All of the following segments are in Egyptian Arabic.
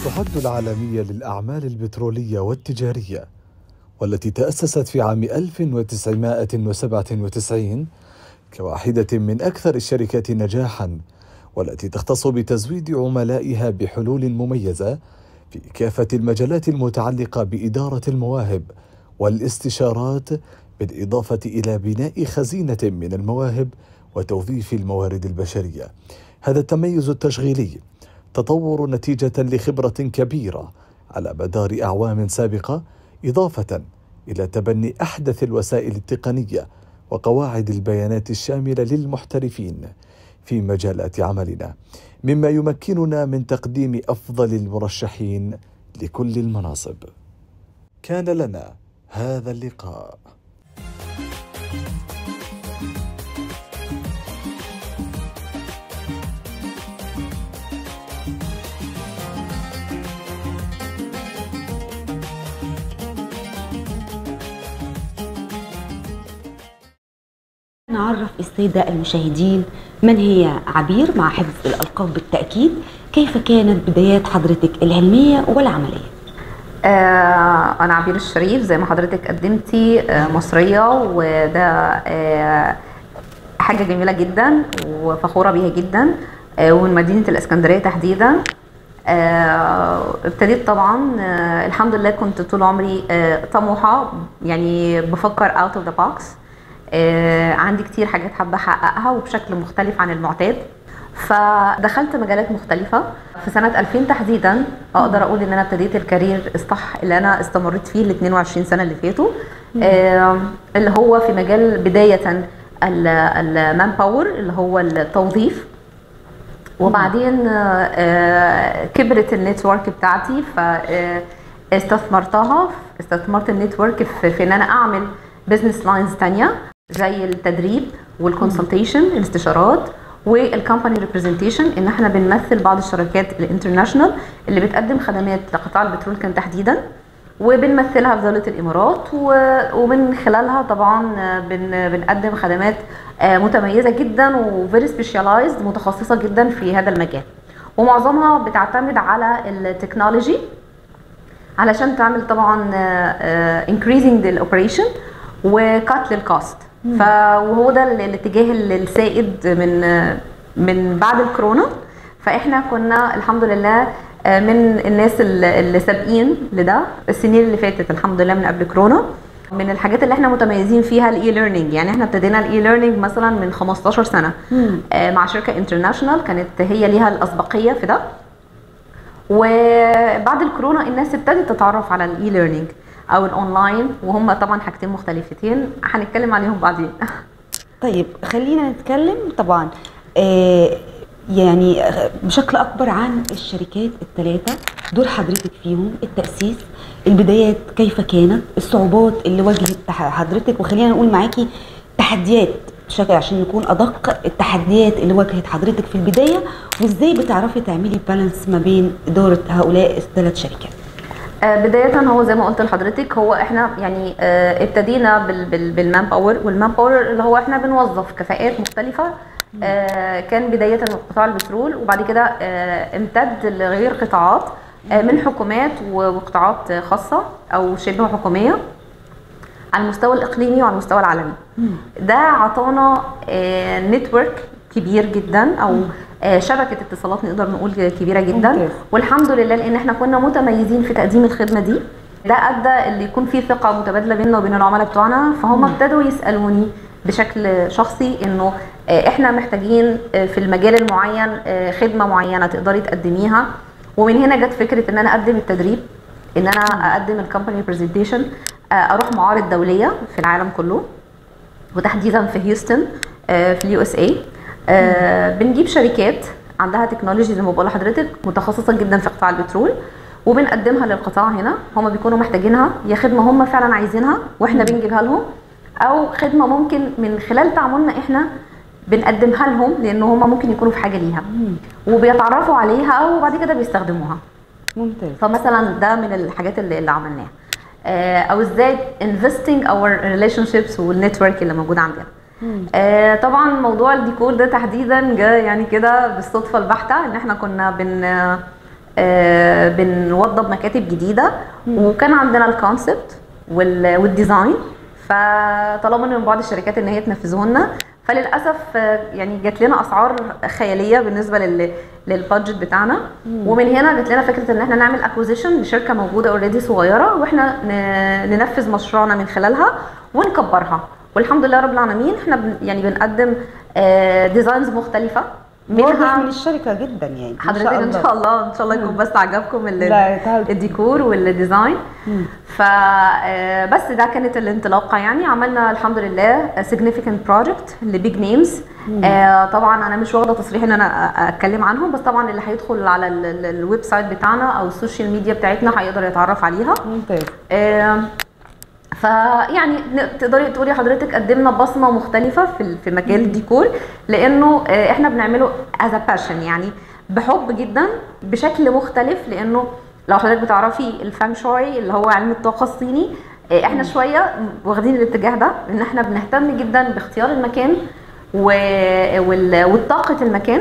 تعد العالمية للأعمال البترولية والتجارية والتي تأسست في عام 1997 كواحدة من أكثر الشركات نجاحا والتي تختص بتزويد عملائها بحلول مميزة في كافة المجالات المتعلقة بإدارة المواهب والاستشارات بالإضافة إلى بناء خزينة من المواهب وتوظيف الموارد البشرية هذا التميز التشغيلي تطور نتيجة لخبرة كبيرة على مدار أعوام سابقة إضافة إلى تبني أحدث الوسائل التقنية وقواعد البيانات الشاملة للمحترفين في مجالات عملنا مما يمكننا من تقديم أفضل المرشحين لكل المناصب كان لنا هذا اللقاء نعرف السادة المشاهدين من هي عبير مع حفظ الألقاب بالتأكيد كيف كانت بدايات حضرتك العلمية والعملية آه أنا عبير الشريف زي ما حضرتك قدمتي آه مصرية وده آه حاجة جميلة جدا وفخورة بيها جدا آه ومن مدينة الإسكندرية تحديدا آه ابتديت طبعا آه الحمد لله كنت طول عمري آه طموحة يعني بفكر out of the box آه عندي كتير حاجات حابة أحققها وبشكل مختلف عن المعتاد فدخلت مجالات مختلفة في سنة 2000 تحديدا أقدر أقول إن أنا ابتديت الكارير الصح اللي أنا استمريت فيه ال 22 سنة اللي فاتوا آه اللي هو في مجال بداية المان باور اللي هو التوظيف وبعدين آه كبرت النتورك بتاعتي فاستثمرتها استثمرت النتورك في, في ان انا اعمل بزنس لاينز تانية زي التدريب والكونسلتيشن الاستشارات والكومباني ريبريزنتيشن ان احنا بنمثل بعض الشركات الانترناشونال اللي بتقدم خدمات لقطاع البترول كان تحديدا وبنمثلها في دولة الإمارات ومن خلالها طبعا بن بنقدم خدمات متميزة جدا وفيري سبيشاليزد متخصصة جدا في هذا المجال ومعظمها بتعتمد على التكنولوجي علشان تعمل طبعا increasing الاوبريشن وكات للكوست فهو ده الاتجاه السائد من من بعد الكورونا فاحنا كنا الحمد لله من الناس اللي سابقين لده السنين اللي فاتت الحمد لله من قبل كورونا من الحاجات اللي احنا متميزين فيها الاي ليرنينج يعني احنا ابتدينا الاي ليرنينج مثلا من 15 سنه مم. مع شركه انترناشونال كانت هي ليها الاسبقيه في ده وبعد الكورونا الناس ابتدت تتعرف على الاي ليرنينج او الاونلاين وهم طبعا حاجتين مختلفتين هنتكلم عليهم بعدين طيب خلينا نتكلم طبعا آه يعني بشكل اكبر عن الشركات الثلاثه دور حضرتك فيهم التاسيس البدايات كيف كانت الصعوبات اللي واجهت حضرتك وخلينا نقول معاكي تحديات بشكل عشان نكون ادق التحديات اللي واجهت حضرتك في البدايه وازاي بتعرفي تعملي بالانس ما بين اداره هؤلاء الثلاث شركات بداية هو زي ما قلت لحضرتك هو احنا يعني اه ابتدينا بالمان باور والمان باور اللي هو احنا بنوظف كفاءات مختلفة اه كان بداية من قطاع البترول وبعد كده اه امتد لغير قطاعات من حكومات وقطاعات خاصة او شبه حكومية على المستوى الاقليمي وعلى المستوى العالمي ده عطانا نتورك كبير جدا او شبكه اتصالات نقدر نقول كبيره جدا والحمد لله لان احنا كنا متميزين في تقديم الخدمه دي ده ادى اللي يكون في ثقه متبادله بيننا وبين العملاء بتوعنا فهم ابتدوا يسالوني بشكل شخصي انه احنا محتاجين في المجال المعين خدمه معينه تقدري تقدميها ومن هنا جت فكره ان انا اقدم التدريب ان انا اقدم الكومباني برزنتيشن اروح معارض دوليه في العالم كله وتحديدا في هيوستن في اليو اس اي آه بنجيب شركات عندها تكنولوجي زي ما بقول لحضرتك متخصصه جدا في قطاع البترول وبنقدمها للقطاع هنا هم بيكونوا محتاجينها يا خدمه هم فعلا عايزينها واحنا بنجيبها لهم او خدمه ممكن من خلال تعاملنا احنا بنقدمها لهم لان هم ممكن يكونوا في حاجه ليها وبيتعرفوا عليها وبعد كده بيستخدموها ممتاز فمثلا ده من الحاجات اللي, اللي عملناها او ازاي انفستنج اور ريليشن شيبس والنتورك اللي موجود عندنا آه طبعا موضوع الديكور ده تحديدا جه يعني كده بالصدفه البحته ان احنا كنا بن آه، بنوضب مكاتب جديده وكان عندنا الكونسبت وال- والديزاين فطلبنا من بعض الشركات ان هي تنفذه لنا فللاسف آه، يعني جات لنا اسعار خياليه بالنسبه لل للبادجت بتاعنا ومن هنا جات لنا فكره ان احنا نعمل اكوزيشن لشركه موجوده اوريدي صغيره واحنا ن- ننفذ مشروعنا من خلالها ونكبرها والحمد لله رب العالمين احنا بن يعني بنقدم ديزاينز مختلفه واضح منها من الشركه جدا يعني ما حضرتك ان شاء الله ان شاء الله يكون بس عجبكم ال- لا، تعال. الديكور والديزاين ف آه، بس ده كانت الانطلاقه يعني عملنا الحمد لله significant project لبيج نيمز طبعا انا مش واخده تصريح ان انا أ- اتكلم عنهم بس طبعا اللي هيدخل على ال- ال- الويب سايت بتاعنا او السوشيال ميديا بتاعتنا هيقدر يتعرف عليها ممتاز آه، فيعني ن- تقدري تقولي حضرتك قدمنا بصمه مختلفه في ال- في مجال الديكور لانه آه، احنا بنعمله از باشن يعني بحب جدا بشكل مختلف لانه لو حضرتك بتعرفي الفانج شوي اللي هو علم الطاقه الصيني آه، احنا شويه واخدين الاتجاه ده ان احنا بنهتم جدا باختيار المكان و- وال- وطاقه المكان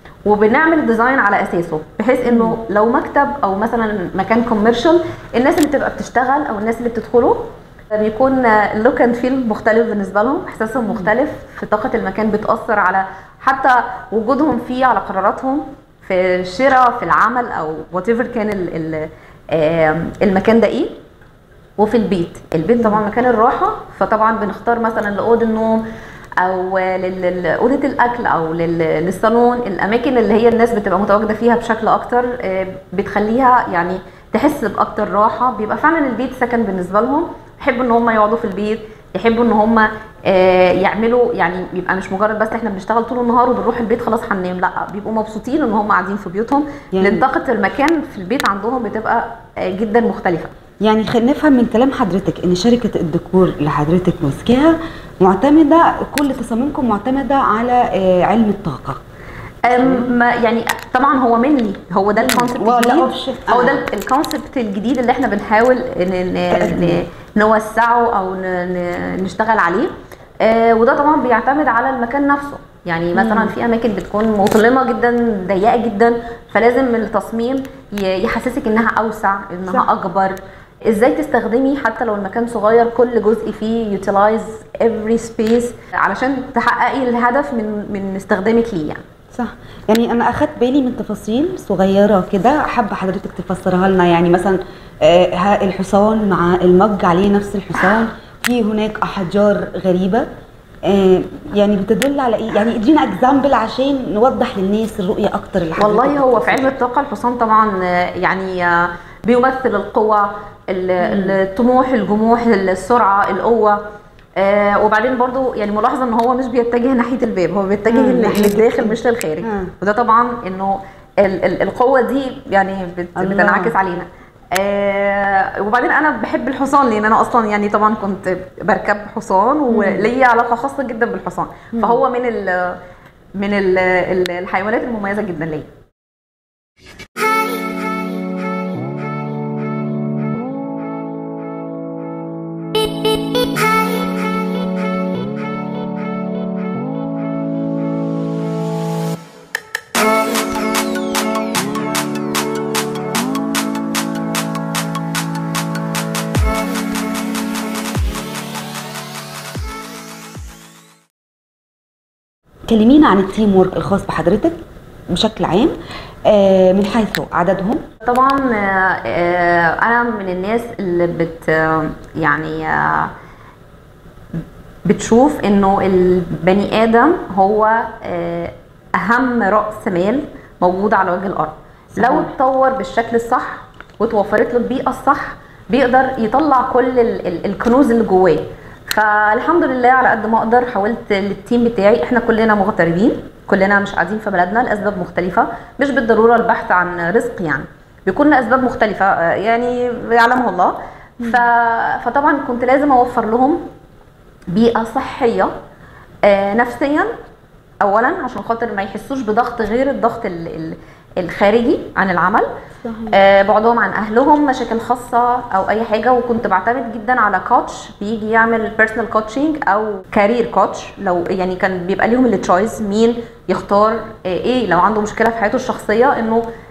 وبنعمل ديزاين على اساسه بحيث انه لو مكتب او مثلا مكان كوميرشال الناس اللي بتبقى بتشتغل او الناس اللي بتدخله بيكون اللوك اند فيل مختلف بالنسبه لهم احساسهم مختلف في طاقه المكان بتاثر على حتى وجودهم فيه على قراراتهم في الشراء في العمل او وات كان ال ال آم، المكان ده ايه وفي البيت البيت طبعا مكان الراحه فطبعا بنختار مثلا لاوضه النوم او لل- لاوضه الاكل او لل- للصالون الاماكن اللي هي الناس بتبقى متواجده فيها بشكل اكتر آه، بتخليها يعني تحس باكتر راحه بيبقى فعلا البيت سكن بالنسبه لهم يحبوا ان هم يقعدوا في البيت يحبوا ان هم آه، يعملوا يعني يبقى مش مجرد بس احنا بنشتغل طول النهار وبنروح البيت خلاص هننام لا بيبقوا مبسوطين ان هم قاعدين في بيوتهم يعني- لان طاقه المكان في البيت عندهم بتبقى آه، جدا مختلفه يعني خلينا نفهم من كلام حضرتك ان شركه الديكور اللي حضرتك ماسكاها معتمده كل تصاميمكم معتمده على آه، علم الطاقه أم، ما يعني طبعا هو منلي هو ده الكونسبت ولا الجديد option. هو آه. ده الكونسبت الجديد اللي احنا بنحاول ن- ن- تقدمه. ن- نوسعه او ن- ن- نشتغل عليه آه، وده طبعا بيعتمد على المكان نفسه يعني مثلا في اماكن بتكون مظلمه جدا ضيقه جدا فلازم التصميم ي- يحسسك انها اوسع انها صح. اكبر ازاي تستخدمي حتى لو المكان صغير كل جزء فيه utilize every space علشان تحققي الهدف من من استخدامك ليه يعني صح يعني انا اخدت بالي من تفاصيل صغيره كده حابه حضرتك تفسرها لنا يعني مثلا آه، ها الحصان مع المج عليه نفس الحصان في هناك احجار غريبه آه، يعني بتدل على ايه يعني ادينا اكزامبل عشان نوضح للناس الرؤيه اكتر اللي حضرتك والله هو في بتوصفها. علم الطاقة الحصان طبعا آه، يعني آه، بيمثل القوة ال- الطموح الجموح السرعة القوة آه وبعدين برضو يعني ملاحظة ان هو مش بيتجه ناحية الباب هو بيتجه مم، لل- ناحية للداخل الداخل. مش للخارج مم. وده طبعا انه ال- ال- القوة دي يعني بت الله. بتنعكس علينا آه وبعدين انا بحب الحصان لان انا اصلا يعني طبعا كنت بركب حصان وليا علاقة خاصة جدا بالحصان فهو من ال من ال ال- الحيوانات المميزة جدا ليا كلمينا عن التيم وورك الخاص بحضرتك بشكل عام آه، من حيث عددهم طبعا آه، آه، انا من الناس اللي بت آه، يعني آه، بتشوف انه البني ادم هو آه، اهم راس مال موجود على وجه الارض صحيح. لو اتطور بالشكل الصح وتوفرت له البيئه الصح بيقدر يطلع كل ال- ال- الكنوز اللي جواه فالحمد لله على قد ما اقدر حاولت للتيم بتاعي احنا كلنا مغتربين كلنا مش قاعدين في بلدنا لاسباب مختلفه مش بالضروره البحث عن رزق يعني بيكون لاسباب مختلفه آه، يعني يعلمها الله ف... فطبعا كنت لازم اوفر لهم بيئه صحيه آه، نفسيا اولا عشان خاطر ما يحسوش بضغط غير الضغط ال- ال- الخارجي عن العمل صحيح. آه، بعدهم عن اهلهم مشاكل خاصه او اي حاجه وكنت بعتمد جدا على كوتش بيجي يعمل بيرسونال كوتشنج او كارير كوتش لو يعني كان بيبقى ليهم التشويس مين يختار آه، ايه لو عنده مشكله في حياته الشخصيه انه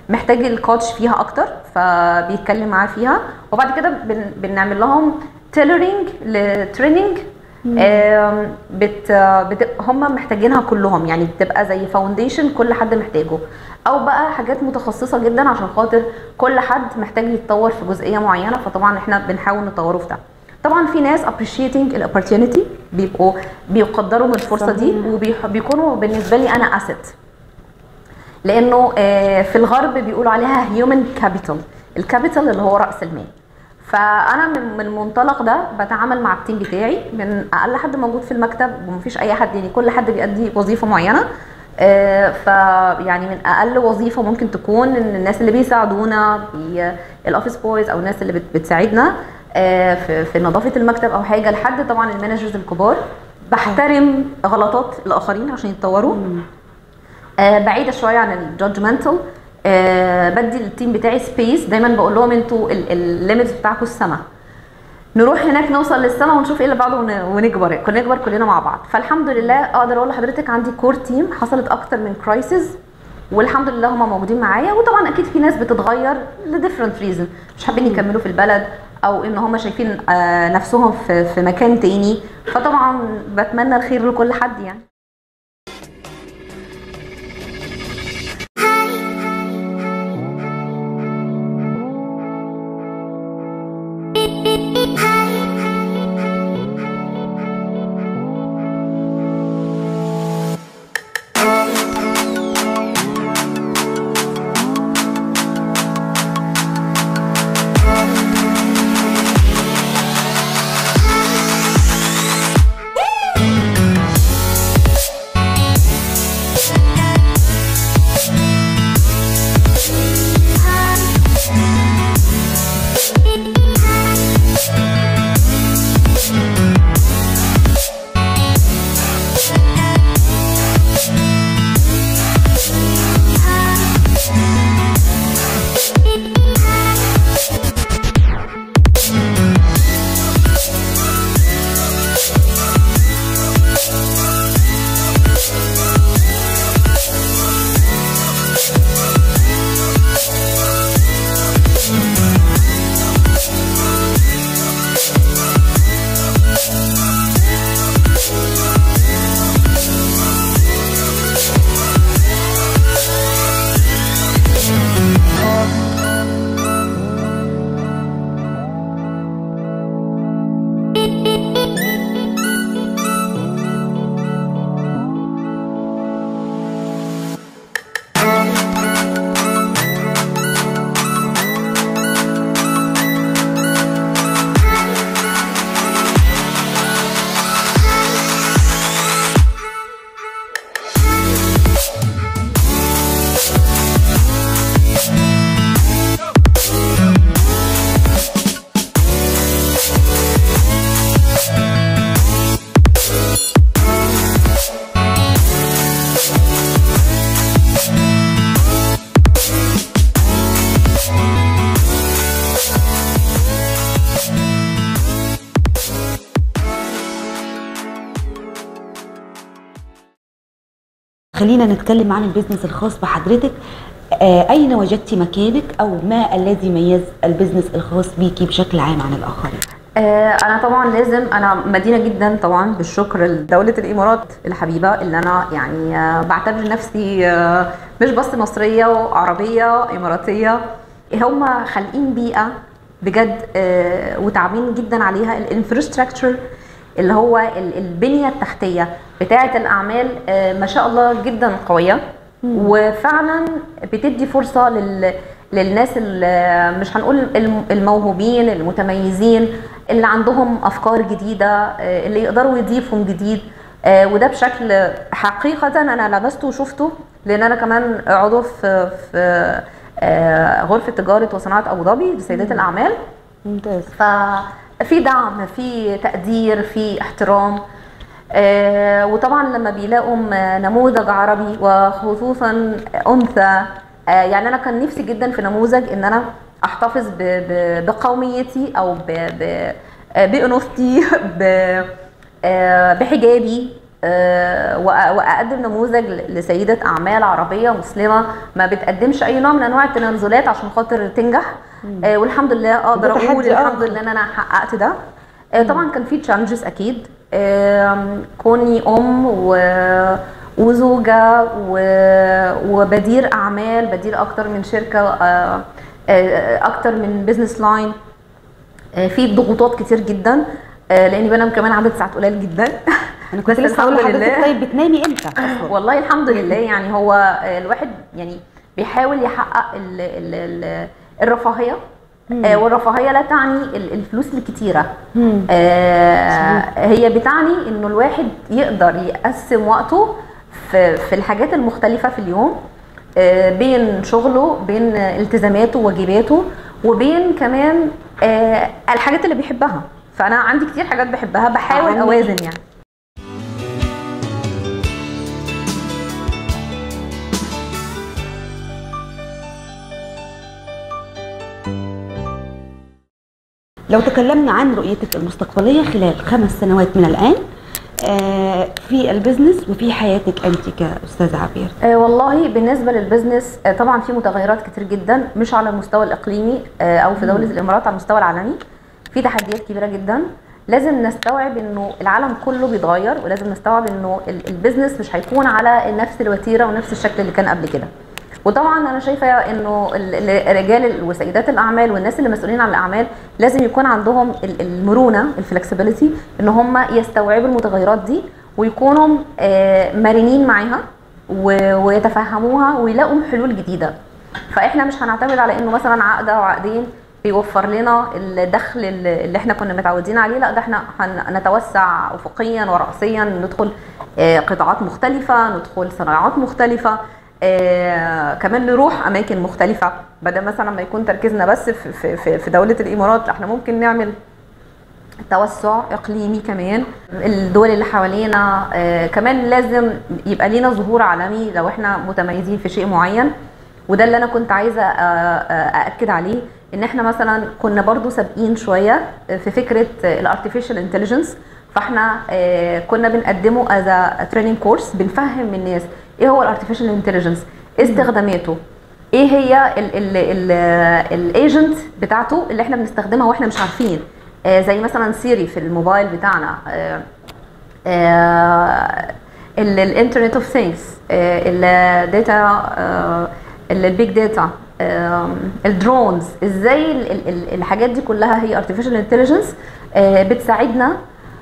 محتاج الكوتش فيها اكتر فبيتكلم معاه فيها وبعد كده بن بنعمل لهم تيلرينج لتريننج آم، بت بت هم محتاجينها كلهم يعني بتبقى زي فاونديشن كل حد محتاجه او بقى حاجات متخصصه جدا عشان خاطر كل حد محتاج يتطور في جزئيه معينه فطبعا احنا بنحاول نطوره في ده طبعا في ناس appreciating الاوبورتيونيتي بيبقوا بيقدروا من الفرصه دي وبيكونوا بالنسبه لي انا اسيت لانه آه، في الغرب بيقولوا عليها هيومن كابيتال الكابيتال اللي هو راس المال فانا من من المنطلق ده بتعامل مع التيم بتاعي من اقل حد موجود في المكتب ومفيش اي حد يعني كل حد بيأدي وظيفه معينه آه، فيعني من اقل وظيفه ممكن تكون ان الناس اللي بيساعدونا بي- الاوفيس بويز او الناس اللي بت- بتساعدنا آه، في في نظافه المكتب او حاجه لحد طبعا المانجرز الكبار بحترم غلطات الاخرين عشان يتطوروا آه بعيده شويه عن الجادجمنتال آه بدي التيم بتاعي سبيس دايما بقول لهم انتوا الليميت بتاعكم السما نروح هناك نوصل للسما ونشوف ايه اللي بعده ون- ونكبر كنا نكبر كلنا مع بعض فالحمد لله اقدر اقول لحضرتك عندي كور تيم حصلت اكتر من كرايسيس والحمد لله هم موجودين معايا وطبعا اكيد في ناس بتتغير لديفرنت ريزن مش حابين يكملوا في البلد او ان هم شايفين آه نفسهم في في مكان تاني فطبعا بتمنى الخير لكل حد يعني خلينا نتكلم عن البيزنس الخاص بحضرتك آه، أين وجدتي مكانك أو ما الذي ميز البيزنس الخاص بيكي بشكل عام عن الآخرين؟ آه، انا طبعا لازم انا مدينه جدا طبعا بالشكر لدوله الامارات الحبيبه اللي انا يعني آه، بعتبر نفسي آه، مش بس مصريه وعربيه اماراتيه هم خالقين بيئه بجد آه، وتعبين جدا عليها الانفراستراكشر اللي هو ال- البنيه التحتيه بتاعه الاعمال آه، ما شاء الله جدا قويه وفعلا بتدي فرصه لل للناس اللي مش هنقول الم- الموهوبين المتميزين اللي عندهم افكار جديده آه، اللي يقدروا يضيفوا من جديد آه، وده بشكل حقيقه انا لمسته وشفته لان انا كمان عضو في في آه، غرفه تجاره وصناعه ابو ظبي لسيدات الاعمال ممتاز ففي دعم في تقدير في احترام آه، وطبعا لما بيلاقوا م- نموذج عربي وخصوصا انثى آه، يعني انا كان نفسي جدا في نموذج ان انا احتفظ ب- ب- بقوميتي او ب- ب- آه، بانوثتي ب- آه، بحجابي آه، وأ- واقدم نموذج ل- لسيده اعمال عربيه مسلمه ما بتقدمش اي نوع من انواع التنازلات عشان خاطر تنجح آه، والحمد لله اقدر ده تحدي اقول الحمد آخر. لله ان انا حققت ده آه، طبعا كان في تشالنجز اكيد آم، كوني ام و وزوجه و- وبدير اعمال بدير اكتر من شركه آه، آه، اكتر من بزنس لاين آه، في ضغوطات كتير جدا آه، لاني بنام كمان عدد ساعات قليل جدا انا كنت بس لسه هقول الحمد لحضرتك لله. طيب بتنامي امتى اصلا والله الحمد لله يعني هو آه، الواحد يعني بيحاول يحقق ال ال ال الرفاهيه آه، والرفاهيه لا تعني ال- الفلوس الكتيره مم. آه، هي بتعني انه الواحد يقدر يقسم وقته في في الحاجات المختلفه في اليوم آه، بين شغله بين التزاماته وواجباته وبين كمان آه، الحاجات اللي بيحبها فانا عندي كتير حاجات بحبها بحاول عندك- اوازن يعني لو تكلمنا عن رؤيتك المستقبليه خلال خمس سنوات من الان آه، في البزنس وفي حياتك انت كاستاذه عبير آه، والله بالنسبه للبزنس آه، طبعا في متغيرات كتير جدا مش على المستوى الاقليمي آه، او في دوله الامارات على المستوى العالمي في تحديات كبيره جدا لازم نستوعب انه العالم كله بيتغير ولازم نستوعب انه ال- البيزنس مش هيكون على نفس الوتيره ونفس الشكل اللي كان قبل كده وطبعا انا شايفه انه ال- ال- رجال وسيدات الاعمال والناس اللي مسؤولين عن الاعمال لازم يكون عندهم ال- المرونه الفلكسبيليتي ان هم يستوعبوا المتغيرات دي ويكونوا آه، مرنين معاها و- ويتفهموها ويلاقوا حلول جديده فاحنا مش هنعتمد على انه مثلا عقد او عقدين بيوفر لنا الدخل اللي اللي احنا كنا متعودين عليه لا ده احنا هنتوسع افقيا وراسيا ندخل آه، قطاعات مختلفه ندخل صناعات مختلفه آه، كمان نروح اماكن مختلفه بدل مثلا ما يكون تركيزنا بس في في في- في دوله الامارات لا احنا ممكن نعمل توسع اقليمي كمان الدول اللي حوالينا آه، كمان لازم يبقى لينا ظهور عالمي لو احنا متميزين في شيء معين وده اللي انا كنت عايزه آه، آه، ااكد عليه ان احنا مثلا كنا برضو سابقين شويه في فكره الارتفيشال انتليجنس فاحنا آه، كنا بنقدمه از تريننج كورس بنفهم الناس ايه هو الارتفيشال انتليجنس ايه استخداماته ايه هي الايجنت بتاعته اللي احنا بنستخدمها واحنا مش عارفين آه زي مثلا سيري في الموبايل بتاعنا آه آه الانترنت اوف ثينجز الداتا البيج داتا الدرونز ازاي ال- ال- ال- الحاجات دي كلها هي artificial intelligence آه بتساعدنا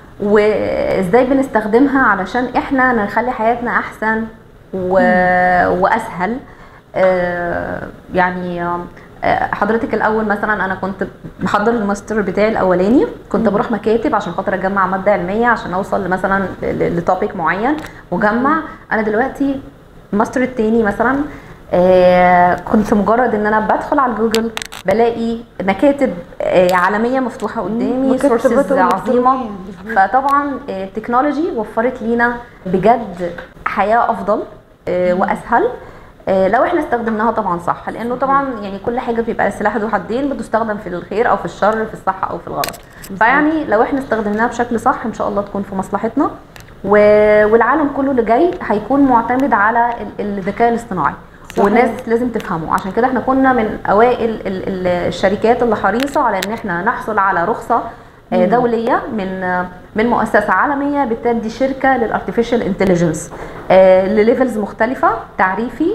وازاي بنستخدمها علشان احنا نخلي حياتنا احسن و... واسهل آه، يعني آه، حضرتك الاول مثلا انا كنت محضر الماستر بتاعي الاولاني كنت بروح مكاتب عشان خاطر اجمع ماده علميه عشان اوصل مثلا لتوبيك معين وجمع انا دلوقتي الماستر التاني مثلا آه، كنت مجرد ان انا بدخل على جوجل بلاقي مكاتب آه، عالميه مفتوحه قدامي مكاتب سورسز إلكترونية، عظيمه بالظبط. فطبعا آه، التكنولوجي وفرت لينا بجد حياه افضل آه، واسهل آه، لو احنا استخدمناها طبعا صح لانه طبعا يعني كل حاجه بيبقى سلاح ذو حدين بتستخدم في الخير او في الشر في الصح او في الغلط فيعني لو احنا استخدمناها بشكل صح ان شاء الله تكون في مصلحتنا و- والعالم كله اللي جاي هيكون معتمد على ال- الذكاء الاصطناعي صحيح. والناس لازم تفهمه عشان كده احنا كنا من اوائل ال- ال- الشركات اللي حريصه على ان احنا نحصل على رخصه آه، دوليه من آه، من مؤسسه عالميه بتدي شركه للارتفيشال انتليجنس لليفلز مختلفه تعريفي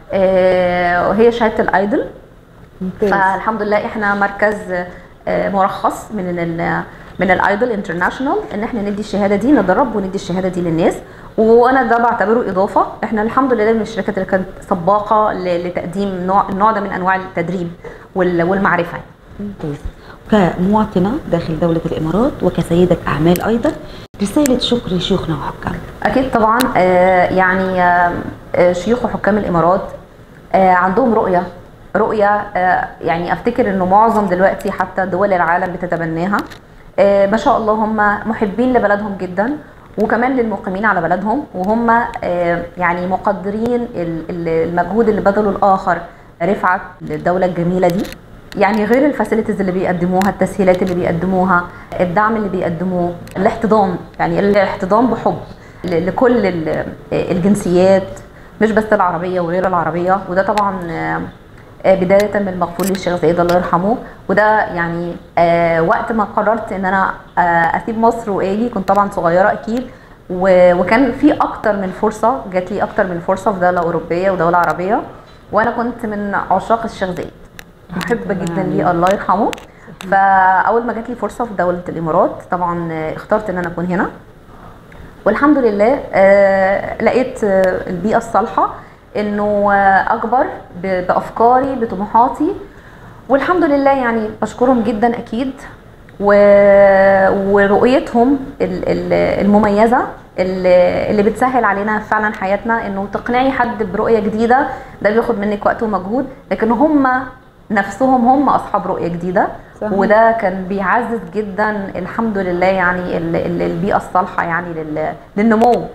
آه، وهي شهاده الايدل ممتاز فالحمد لله احنا مركز آه، مرخص من ال من الايدل انترناشونال ان احنا ندي الشهاده دي ندرب وندي الشهاده دي للناس وانا ده بعتبره اضافه احنا الحمد لله من الشركات اللي كانت سباقه ل- لتقديم نوع النوع ده من انواع التدريب وال- والمعرفه ممتاز كمواطنه داخل دوله الامارات وكسيده اعمال ايضا رساله شكر لشيوخنا وحكامنا اكيد طبعا آه، يعني آه، آه، شيوخ وحكام الامارات آه، عندهم رؤيه رؤيه آه، يعني افتكر انه معظم دلوقتي حتى دول العالم بتتبناها آه، ما شاء الله هم محبين لبلدهم جدا وكمان للمقيمين على بلدهم وهم آه، يعني مقدرين ال- ال- المجهود اللي بذله الاخر رفعت للدوله الجميله دي يعني غير الفاسيلتيز اللي بيقدموها التسهيلات اللي بيقدموها الدعم اللي بيقدموه الاحتضان يعني الاحتضان بحب ل- لكل ال- الجنسيات مش بس العربيه وغير العربيه وده طبعا آه، آه، بدايه من المغفور للشيخ زايد الله يرحمه وده يعني آه، وقت ما قررت ان انا آه، اسيب مصر واجي كنت طبعا صغيره اكيد و- وكان في اكتر من فرصه جات لي اكتر من فرصه في دوله اوروبيه ودوله عربيه وانا كنت من عشاق الشيخ زايد محبه جدا ليه الله يرحمه فاول ما جات لي فرصه في دوله الامارات طبعا آه، اخترت ان انا اكون هنا والحمد لله آه، لقيت آه، البيئه الصالحه انه آه، اكبر ب- بافكاري بطموحاتي والحمد لله يعني بشكرهم جدا اكيد و- ورؤيتهم ال- ال- المميزه اللي اللي بتسهل علينا فعلا حياتنا انه تقنعي حد برؤيه جديده ده بياخد منك وقت ومجهود لكن هم نفسهم هم اصحاب رؤيه جديده صحيح. وده كان بيعزز جدا الحمد لله يعني ال- ال- البيئه الصالحه يعني لل- للنمو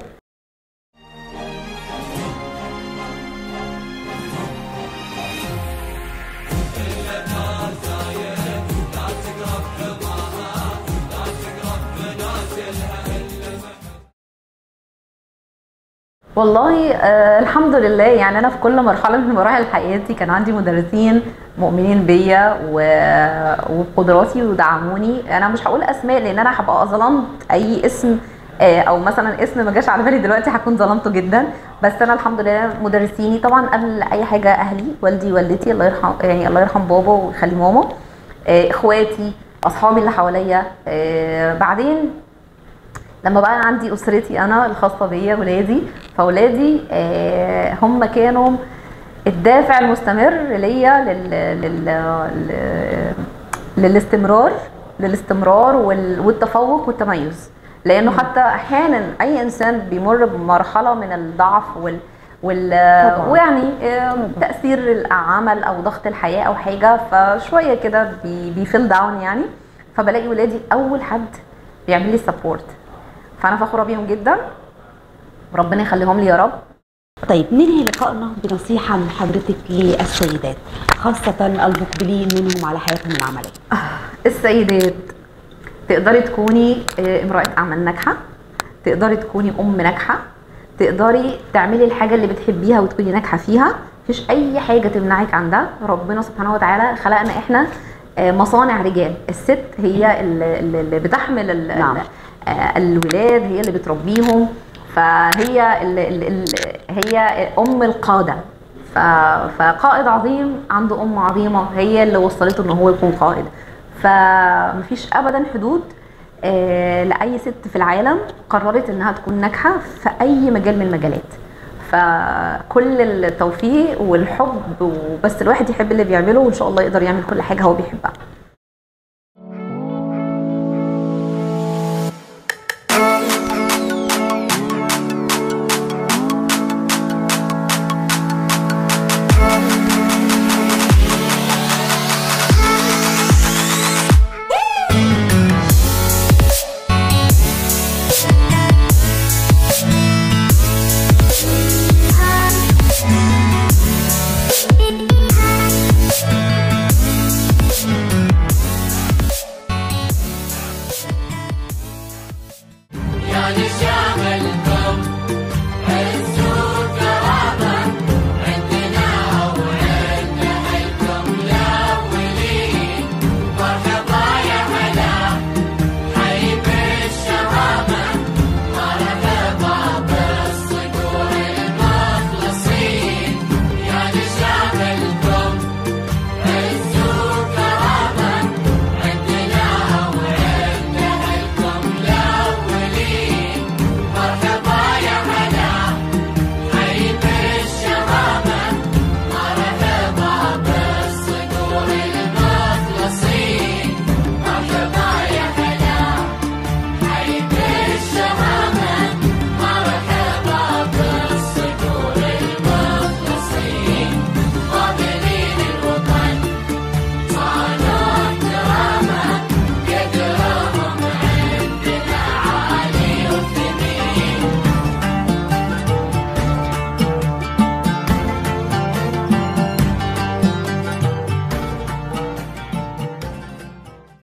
والله آه الحمد لله يعني انا في كل مرحله من مراحل حياتي كان عندي مدرسين مؤمنين بيا و- وبقدراتي ودعموني انا مش هقول اسماء لان انا هبقى ظلمت اي اسم آه او مثلا اسم ما جاش على بالي دلوقتي هكون ظلمته جدا بس انا الحمد لله مدرسيني طبعا قبل اي حاجه اهلي والدي والدتي الله يرحم يعني الله يرحم بابا ويخلي ماما آه اخواتي اصحابي اللي حواليا آه بعدين لما بقى عندي اسرتي انا الخاصه بيا ولادي فاولادي آه، هم كانوا الدافع المستمر ليا لل... لل... لل... للاستمرار للاستمرار وال... والتفوق والتميز لانه حتى احيانا اي انسان بيمر بمرحله من الضعف وال وال طبعاً. ويعني آه، تاثير العمل او ضغط الحياه او حاجه فشويه كده بي... بيفيل داون يعني فبلاقي ولادي اول حد بيعمل لي سبورت فانا فخوره بيهم جدا ربنا يخليهم لي يا رب طيب ننهي لقائنا بنصيحة من حضرتك للسيدات خاصة المقبلين منهم على حياتهم العملية السيدات تقدري تكوني آه، امرأة أعمال ناجحة تقدري تكوني أم ناجحة تقدري تعملي الحاجة اللي بتحبيها وتكوني ناجحة فيها مفيش أي حاجة تمنعك عن ده ربنا سبحانه وتعالى خلقنا إحنا آه، مصانع رجال الست هي اللي اللي بتحمل ال- نعم. آه، الولاد هي اللي بتربيهم فهي ال ال ال هي ام القاده ف- فقائد عظيم عنده ام عظيمه هي اللي وصلته ان هو يكون قائد فمفيش ابدا حدود آه، لاي ست في العالم قررت انها تكون ناجحه في اي مجال من المجالات فكل التوفيق والحب وبس الواحد يحب اللي بيعمله وان شاء الله يقدر يعمل كل حاجه هو بيحبها